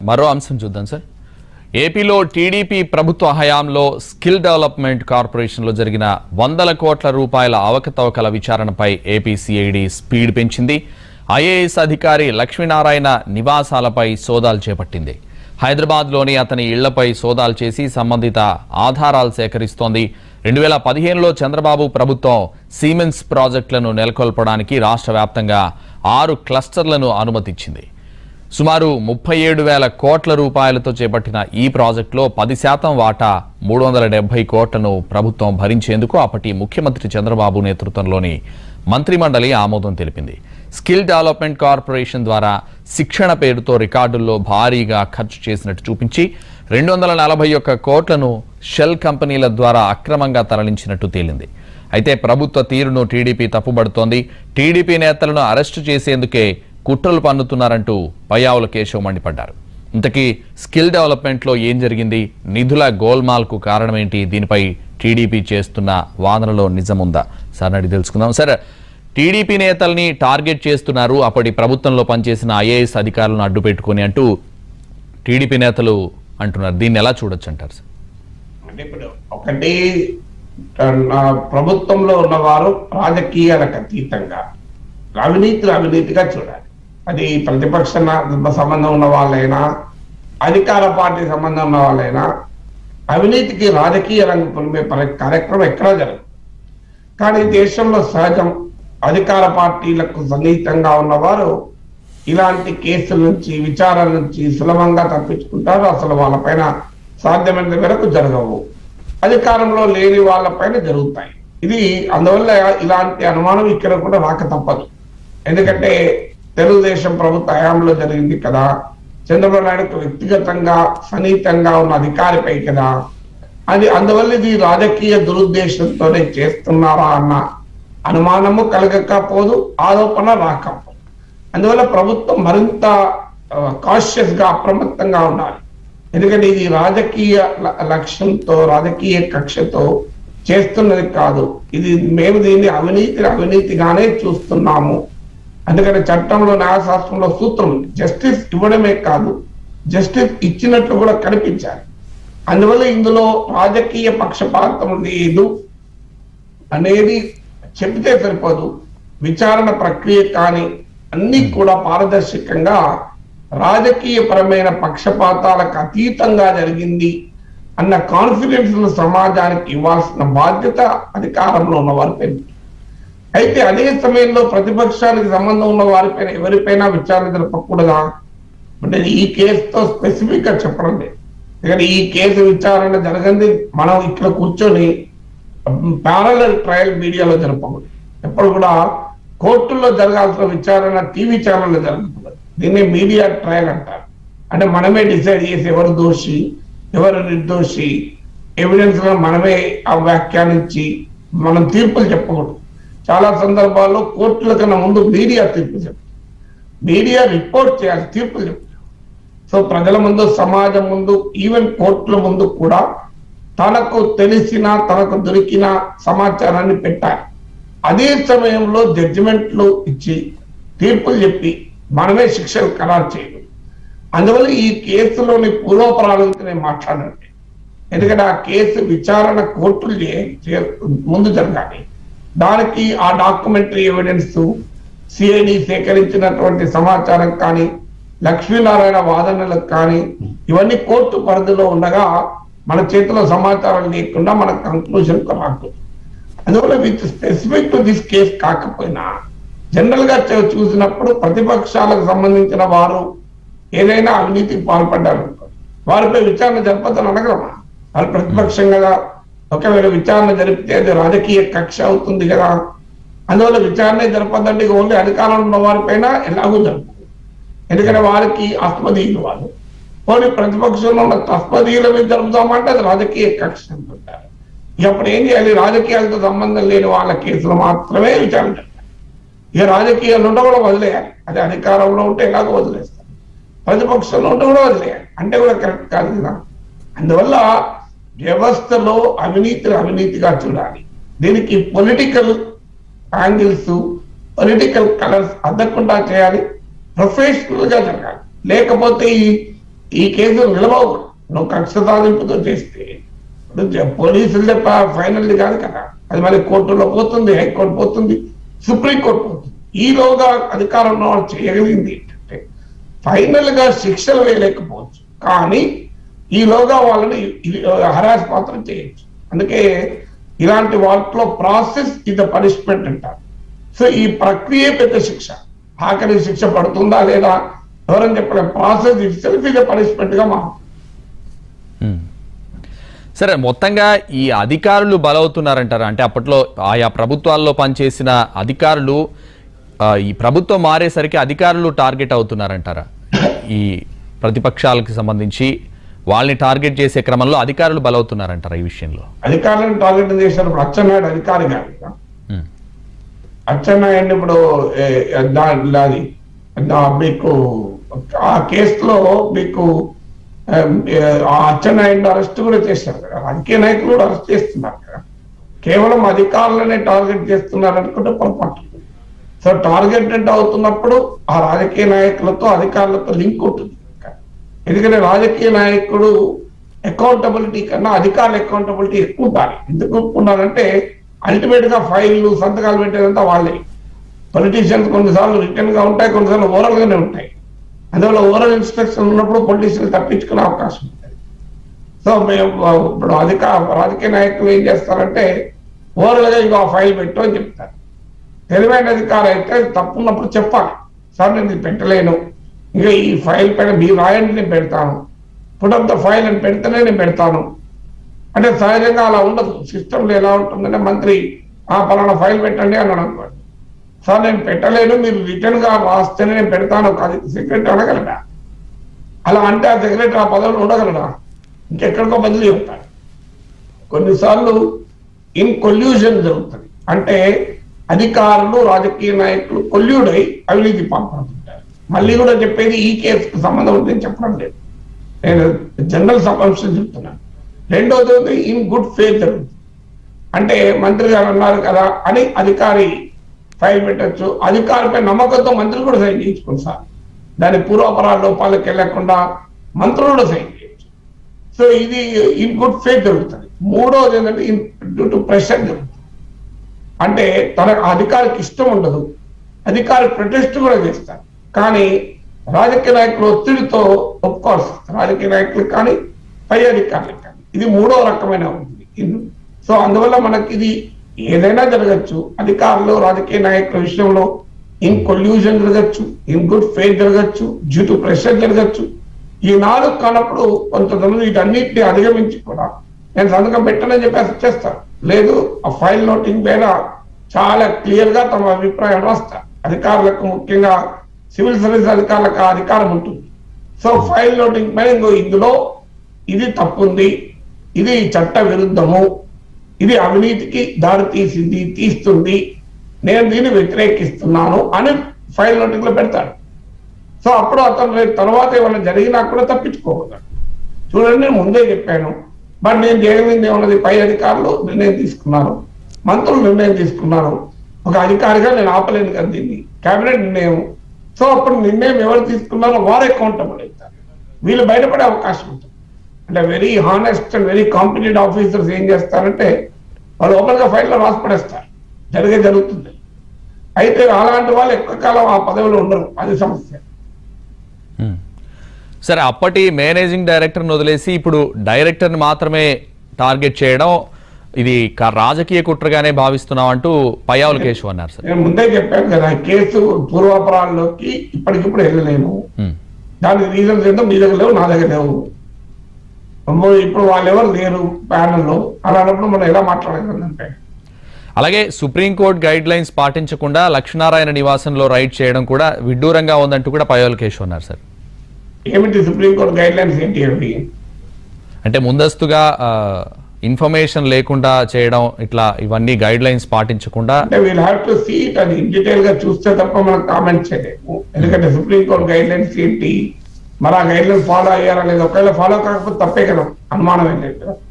మరో అంశం చూద్దాం సార్ ఏపీలో టీడీపీ ప్రభుత్వ హయాంలో స్కిల్ డెవలప్మెంట్ కార్పొరేషన్లో జరిగిన వందల కోట్ల రూపాయల అవకతవకల విచారణపై ఏపీ సిఐడి స్పీడ్ పెంచింది ఐఏఎస్ అధికారి లక్ష్మీనారాయణ నివాసాలపై సోదాలు చేపట్టింది హైదరాబాద్లోని అతని ఇళ్లపై సోదాలు చేసి సంబంధిత ఆధారాలు సేకరిస్తోంది రెండు వేల పదిహేనులో చంద్రబాబు ప్రభుత్వం సీమెన్స్ ప్రాజెక్టులను నెలకొల్పడానికి రాష్ట్ర వ్యాప్తంగా ఆరు క్లస్టర్లను అనుమతిచ్చింది సుమారు ముప్పై ఏడు వేల కోట్ల రూపాయలతో చేపట్టిన ఈ ప్రాజెక్టులో పది శాతం వాటా మూడు వందల డెబ్బై కోట్లను ప్రభుత్వం భరించేందుకు అప్పటి ముఖ్యమంత్రి చంద్రబాబు నేతృత్వంలోని మంత్రిమండలి ఆమోదం తెలిపింది స్కిల్ డెవలప్మెంట్ కార్పొరేషన్ ద్వారా శిక్షణ పేరుతో రికార్డుల్లో భారీగా ఖర్చు చేసినట్టు చూపించి రెండు వందల నలభై ఒక్క కోట్లను షెల్ కంపెనీల ద్వారా అక్రమంగా తరలించినట్టు తేలింది అయితే ప్రభుత్వ తీరును టీడీపీ తప్పుబడుతోంది టీడీపీ నేతలను అరెస్టు చేసేందుకే కుట్రలు పన్నుతున్నారంటూ పయ్యావుల కేశవ్ మండిపడ్డారు ఇంతకీ స్కిల్ డెవలప్మెంట్లో ఏం జరిగింది నిధుల గోల్మాల్కు కారణమేంటి దీనిపై టీడీపీ చేస్తున్న వాదనలో నిజముందా సార్ అడిగి తెలుసుకుందాం సార్ టీడీపీ నేతల్ని టార్గెట్ చేస్తున్నారు అప్పటి ప్రభుత్వంలో పనిచేసిన ఐఏఎస్ అధికారులను అడ్డు పెట్టుకొని అంటూ టీడీపీ నేతలు అంటున్నారు దీన్ని ఎలా చూడొచ్చు అంటారు సార్ అంటే ఇప్పుడు ఒకటి ఆ, నా ప్రభుత్వంలో ఉన్నవారు రాజకీయాలకు అతీతంగా అవినీతి అవినీతిగా చూడాలి అది ప్రతిపక్ష నా- సంబంధం ఉన్న వాళ్ళైనా అధికార పార్టీ సంబంధం ఉన్న వాళ్ళైనా అవినీతికి రాజకీయ రంగు పొలిమే పరి- కార్యక్రమం ఎక్కడా జరగదు కానీ దేశంలో సహజం అధికార పార్టీలకు సన్నిహితంగా ఉన్నవారు ఇలాంటి కేసుల నుంచి విచారణ నుంచి సులభంగా తప్పించుకుంటారు అసలు వాళ్ళపైన సాధ్యమైనంత మేరకు జరగవు అధికారంలో లేని వాళ్ళపైన జరుగుతాయి ఇది అందువల్ల ఇలాంటి అనుమానం ఇక్కడ కూడా రాక తప్పదు ఎందుకంటే తెలుగుదేశం ప్రభుత్వ హయాంలో జరిగింది కదా చంద్రబాబు నాయుడుకు వ్యక్తిగతంగా సన్నిహితంగా ఉన్న అధికారిపై కదా అది అందువల్ల ఇది రాజకీయ దురుద్దేశంతోనే చేస్తున్నారా అన్న అనుమానము కలగకపోదు ఆరోపణ రాకపోదు అందువల్ల ప్రభుత్వం మరింత కాషియస్ గా అప్రమత్తంగా ఉండాలి ఎందుకంటే ఇది రాజకీయ ల- లక్ష్యంతో రాజకీయ కక్షతో చేస్తున్నది కాదు ఇది మేము దీన్ని అవినీతి అవినీతిగానే చూస్తున్నాము అందుకని చట్టంలో న్యాయశాస్త్రంలో సూత్రం ఉంది జస్టిస్ ఇవ్వడమే కాదు జస్టిస్ ఇచ్చినట్లు కూడా కనిపించాలి అందువల్ల ఇందులో రాజకీయ పక్షపాతం లేదు అనేది చెబితే సరిపోదు విచారణ ప్రక్రియ కానీ అన్ని కూడా పారదర్శకంగా రాజకీయ పరమైన పక్షపాతాలకు అతీతంగా జరిగింది అన్న కాన్ఫిడెన్స్ సమాజానికి ఇవ్వాల్సిన బాధ్యత అధికారంలో ఉన్న వారిపై ఉంది. అయితే అదే సమయంలో ప్రతిపక్షానికి సంబంధం ఉన్న వారిపైన ఎవరిపైన విచారణ జరపకూడదా అంటే ఈ కేసుతో స్పెసిఫిక్ గా చెప్పడం లేదు ఎందుకంటే ఈ కేసు విచారణ జరగంది మనం ఇక్కడ కూర్చొని ప్యారలల్ ట్రయల్ మీడియాలో జరపకూడదు ఎప్పుడు కూడా కోర్టుల్లో జరగాల్సిన విచారణ టీవీ ఛానల్లో జరగకూడదు దీన్ని మీడియా ట్రయల్ అంటారు అంటే మనమే డిసైడ్ చేసి ఎవరు దోషి ఎవరు నిర్దోషి ఎవిడెన్స్ మనమే ఆ వ్యాఖ్యానించి మనం తీర్పులు చెప్పకూడదు చాలా సందర్భాల్లో కోర్టుల కన్నా ముందు మీడియా తీర్పు చెప్తారు మీడియా రిపోర్ట్ చేయాలి తీర్పులు చెప్తారు సో ప్రజల ముందు సమాజం ముందు ఈవెన్ కోర్టుల ముందు కూడా తనకు తెలిసిన తనకు దొరికిన సమాచారాన్ని పెట్టాలి అదే సమయంలో జడ్జిమెంట్లు ఇచ్చి తీర్పులు చెప్పి మనమే శిక్షలు ఖరారు చేయడం అందువల్ల ఈ కేసులోని పూర్వపరాల నేను మాట్లాడండి ఎందుకంటే ఆ కేసు విచారణ కోర్టులు చే- చే- ముందు జరగాలి దానికి ఆ డాక్యుమెంటరీ ఎవిడెన్స్ సిఐడి సేకరించినటువంటి సమాచారం కానీ లక్ష్మీనారాయణ వాదనలకు కానీ ఇవన్నీ కోర్టు పరిధిలో ఉండగా మన చేతిలో సమాచారం లేకుండా మన కంక్లూజన్ రాకూడదు అందువల్ల with specific to this case కాకపోయినా జనరల్ గా చూ- చూసినప్పుడు ప్రతిపక్షాలకు సంబంధించిన వారు ఏదైనా అవినీతికి పాల్పడ్డారు వారిపై విచారణ జరపదని అనగలమా వారు ప్రతిపక్షం కదా ఒకవేళ విచారణ జరిపితే అది రాజకీయ కక్ష అవుతుంది కదా అందువల్ల విచారణ జరపదండి ఓన్లీ అధికారంలో ఉన్న వారిపైన ఎలాగూ జరపదు ఎందుకంటే వారికి అస్మదీయులు వాళ్ళు పోనీ ప్రతిపక్షంలో ఉన్న తస్మదీయుల మీద జరుపుతామంటే అది రాజకీయ కక్ష అంటుంటారు ఇక అప్పుడు ఏం చేయాలి రాజకీయాలతో సంబంధం లేని వాళ్ళ కేసులు మాత్రమే విచారణ జరపాలి ఇక రాజకీయాలు ఉంటే కూడా వదిలేయాలి అది అధికారంలో ఉంటే ఎలాగో వదిలేస్తారు ప్రతిపక్షంలో ఉంటే కూడా వదిలేయాలి అంటే కూడా కరెక్ట్ కాదు కదా అందువల్ల వ్యవస్థలో అవినీతిని అవినీతిగా చూడాలి దీనికి పొలిటికల్ యాంగిల్స్ పొలిటికల్ కలర్స్ అద్దకుండా చేయాలి ప్రొఫెషనల్ గా జరగాలి లేకపోతే ఈ ఈ కేసు నిలవవు నువ్వు కక్ష సాధింపుతో చేస్తే ఇప్పుడు జ- పోలీసులదే ఫైనల్ కాదు కదా అది మళ్ళీ కోర్టులో పోతుంది హైకోర్టు పోతుంది సుప్రీంకోర్టు పోతుంది ఈలోగా అధికారంలో వాళ్ళు చేయగలిగింది ఏంటంటే ఫైనల్ గా శిక్షలు వేయలేకపోవచ్చు కానీ ఈలోగా వాళ్ళని హరాస్ మాత్రం చేయొచ్చు అందుకే ఇలాంటి వాటిలో ప్రాసెస్ ఇస్ ద పనిష్మెంట్ అంటారు సో ఈ ప్రక్రియ పెద్ద శిక్ష ఆఖరి శిక్ష పడుతుందా లేదా ఎవరని చెప్పలేం process itself is punishment గా మారుతుంది ఉమ్. సరే మొత్తంగా ఈ అధికారులు బలవుతున్నారంటారా అంటే అప్పట్లో ఆయా ప్రభుత్వాల్లో పనిచేసిన అధికారులు ఆ, ఈ ప్రభుత్వం మారేసరికి అధికారులు టార్గెట్ అవుతున్నారంటారా ఈ ప్రతిపక్షాలకు సంబంధించి వాళ్ళని టార్గెట్ చేసే క్రమంలో అధికారులు బలవుతున్నారంటారా ఈ విషయంలో అధికారులను టార్గెట్ చేసినప్పుడు అచ్చెన్నాయుడు అధికారి కాదు కదా. ఉమ్. అచ్చెన్నాయుడిని ఇప్పుడు ఏ, దా- అది దా- మీకు ఆ కేసులో మీకు ఏం, ఏ, ఆ అచ్చెన్నాయుడిని అరెస్ట్ కూడా చేశారు కదా రాజకీయ నాయకులు కూడా అరెస్ట్ చేస్తున్నారు కదా కేవలం అధికారులనే టార్గెట్ చేస్తున్నారు అనుకుంటే పొరపాటు సో టార్గెటెడ్ అవుతున్నప్పుడు ఆ రాజకీయ నాయకులతో అధికారులతో లింక్ ఉంటుంది ఎందుకంటే రాజకీయ నాయకుడు అకౌంటబిలిటీ కన్నా అధికారుల అకౌంటబిలిటీ ఎక్కువ ఉండాలి ఎందుకు ఉండాలంటే అల్టిమేట్ గా ఫైళ్లు సంతకాలు పెట్టేదంతా వాళ్ళే పొలిటీషియన్స్ కొన్నిసార్లు రిటర్న్ గా ఉంటాయి కొన్నిసార్లు ఓరల్ గానే ఉంటాయి అందువల్ల ఓరల్ ఇన్స్ట్రక్షన్ ఉన్నప్పుడు పొలిటీషియన్ తప్పించుకునే అవకాశం ఉంటుంది సో మేము ఇప్పుడు అధిక రాజకీయ నాయకులు ఏం చేస్తారంటే ఓరల్ గా ఇంకో ఫైల్ పెట్టు అని చెప్తారు తెలివైన అధికారి అయితే తప్పున్నప్పుడు చెప్పాలి సార్ నేను ఇది పెట్టలేను ఇంకా ఈ ఫైల్ పైన మీరు రాయండి నేను పెడతాను పుట్ ద ఫైల్ అని పెడితేనే నేను పెడతాను అంటే సహజంగా అలా ఉండదు సిస్టంలో ఎలా ఉంటుందంటే మంత్రి ఆ పలానా ఫైల్ పెట్టండి అన్నాడు అనుకోండి సార్ నేను పెట్టలేను మీరు రిటర్న్ గా రాస్తేనే నేను పెడతాను అది సెక్రటరీ అనగలడా అలా అంటే ఆ సెక్రటరీ ఆ పదవిలో ఉండగలడా ఇంకెక్కడికో బదిలీ అవుతాడు కొన్నిసార్లు ఇన్ కొల్యూషన్ జరుగుతుంది అంటే అధికారులు రాజకీయ నాయకులు కొల్యూడై అవినీతి పాల్పడుతుంటారు మళ్ళీ కూడా చెప్పేది ఈ కేసుకు సంబంధం ఉందని చెప్పడం లేదు నేను జనరల్ సబ్స్టెన్స్ చెప్తున్నాను రెండోది ఉంది ఇన్ గుడ్ ఫేత్ జరుగుతుంది అంటే మంత్రి గారు అన్నారు కదా అని అధికారి ఫైల్ పెట్టచ్చు అధికారిపై నమ్మకంతో మంత్రి కూడా సైన్ చేయించుకోండి సార్ దాని పూర్వపరాల లోపాలకు వెళ్లకుండా మంత్రులు కూడా సైన్ చేయొచ్చు సో ఇది ఇన్ గుడ్ ఫేత్ జరుగుతుంది మూడోది ఏంటంటే ఇన్ డ్యూ టు ప్రెషర్ జరుగుతుంది అంటే తన అధికారికి ఇష్టం ఉండదు అధికారి ప్రొటెస్ట్ కూడా చేస్తారు కానీ రాజకీయ నాయకులు ఒత్తిడితో ఒప్పుకోవాల్సి వస్తుంది రాజకీయ నాయకులకు కానీ పై అధికారులకు కానీ ఇది మూడో రకమైన ఉంది ఇది- సో అందువల్ల మనకి ఇది ఏదైనా జరగచ్చు అధికారులు రాజకీయ నాయకుల విషయంలో ఇన్ కొల్యూజన్ జరగచ్చు ఇన్ గుడ్ ఫేత్ జరగచ్చు డ్యూ టు ప్రెషర్ జరగచ్చు ఈ నాలుగు కానప్పుడు కొంతమంది వీటన్నిటిని అధిగమించి కూడా నేను సంతకం పెట్టనని చెప్పేసి చేస్తారు లేదు ఆ ఫైల్ నోటింగ్ మీద చాలా క్లియర్ గా తమ అభిప్రాయం రాస్తారు అధికారులకు ముఖ్యంగా సివిల్ సర్వీస్ అధికారులకు ఆ అధికారం ఉంటుంది సో ఫైల్ నోటింగ్ పైన ఇంకో ఇందులో ఇది తప్పుంది ఇది చట్ట విరుద్ధము ఇది అవినీతికి దారి తీసింది తీస్తుంది నేను దీన్ని వ్యతిరేకిస్తున్నాను అని ఫైల్ నోటింగ్ లో పెడతాడు సో అప్పుడు అతను రేపు తర్వాత ఏమైనా జరిగినా కూడా తప్పించుకోగలడు చూడండి నేను ముందే చెప్పాను బట్ నేను చేయగలిగింది ఏమన్నది పై అధికారులు నిర్ణయం తీసుకున్నారు మంత్రులు నిర్ణయం తీసుకున్నారు ఒక అధికారిగా నేను ఆపలేను కదా దీన్ని కేబినెట్ నిర్ణయం సో అప్పుడు నిర్ణయం ఎవరు తీసుకున్నారో వారు అకౌంటబుల్ అవుతారు వీళ్ళు బయటపడే అవకాశం ఉంటుంది అంటే very honest and very competent officers ఏం చేస్తారంటే వాళ్ళు ఓపెన్ గా ఫైల్లో రాసి పడేస్తారు జరిగే జరుగుతుంది అయితే అలాంటి వాళ్ళు ఎక్కువ కాలం ఆ పదవిలో ఉండరు అది సమస్య ఉమ్. సరే అప్పటి మేనేజింగ్ డైరెక్టర్ని వదిలేసి ఇప్పుడు డైరెక్టర్ని మాత్రమే టార్గెట్ చేయడం ఇది క- రాజకీయ కుట్రగానే భావిస్తున్నాం అంటూ పయ్యావుల కేశవ్ అన్నారు సార్ నేను ముందే చెప్పాను కదా కేసు పూర్వాపరాల్లోకి ఇప్పటికిప్పుడు వెళ్ళలేము ఉమ్. దానికి రీజన్స్ ఏంటో మీ దగ్గర లేవు నా దగ్గర లేవు అమ్మో, ఇప్పుడు వాళ్ళు ఎవరు లేరు ప్యానల్లో అలాంటప్పుడు మనం ఎలా మాట్లాడగలంటే అలాగే సుప్రీంకోర్టు గైడ్ లైన్స్ పాటించకుండా లక్ష్మీనారాయణ నివాసంలో రైడ్ చేయడం కూడా విడ్డూరంగా ఉందంటూ కూడా పయ్యావుల కేశవ్ అన్నారు సార్ ఏమిటి సుప్రీంకోర్టు గైడ్ లైన్స్ ఏంటి అవి అంటే ముందస్తుగా ఇన్ఫర్మేషన్ లేకుండా చేయడం ఇట్లా ఇవన్నీ గైడ్ లైన్స్ పాటించకుండా అంటే we'll have to see it అది డీటెయిల్ గా చూస్తే తప్ప మనం కామెంట్ చేయలేము ఎందుకంటే సుప్రీంకోర్టు గైడ్ లైన్స్ ఏంటి మరి ఆ గైడ్ లైన్స్ ఫాలో అయ్యారా లేదా ఒకవేళ ఫాలో కాకపోతే తప్పే కదా అనుమానం ఏం లేదు కదా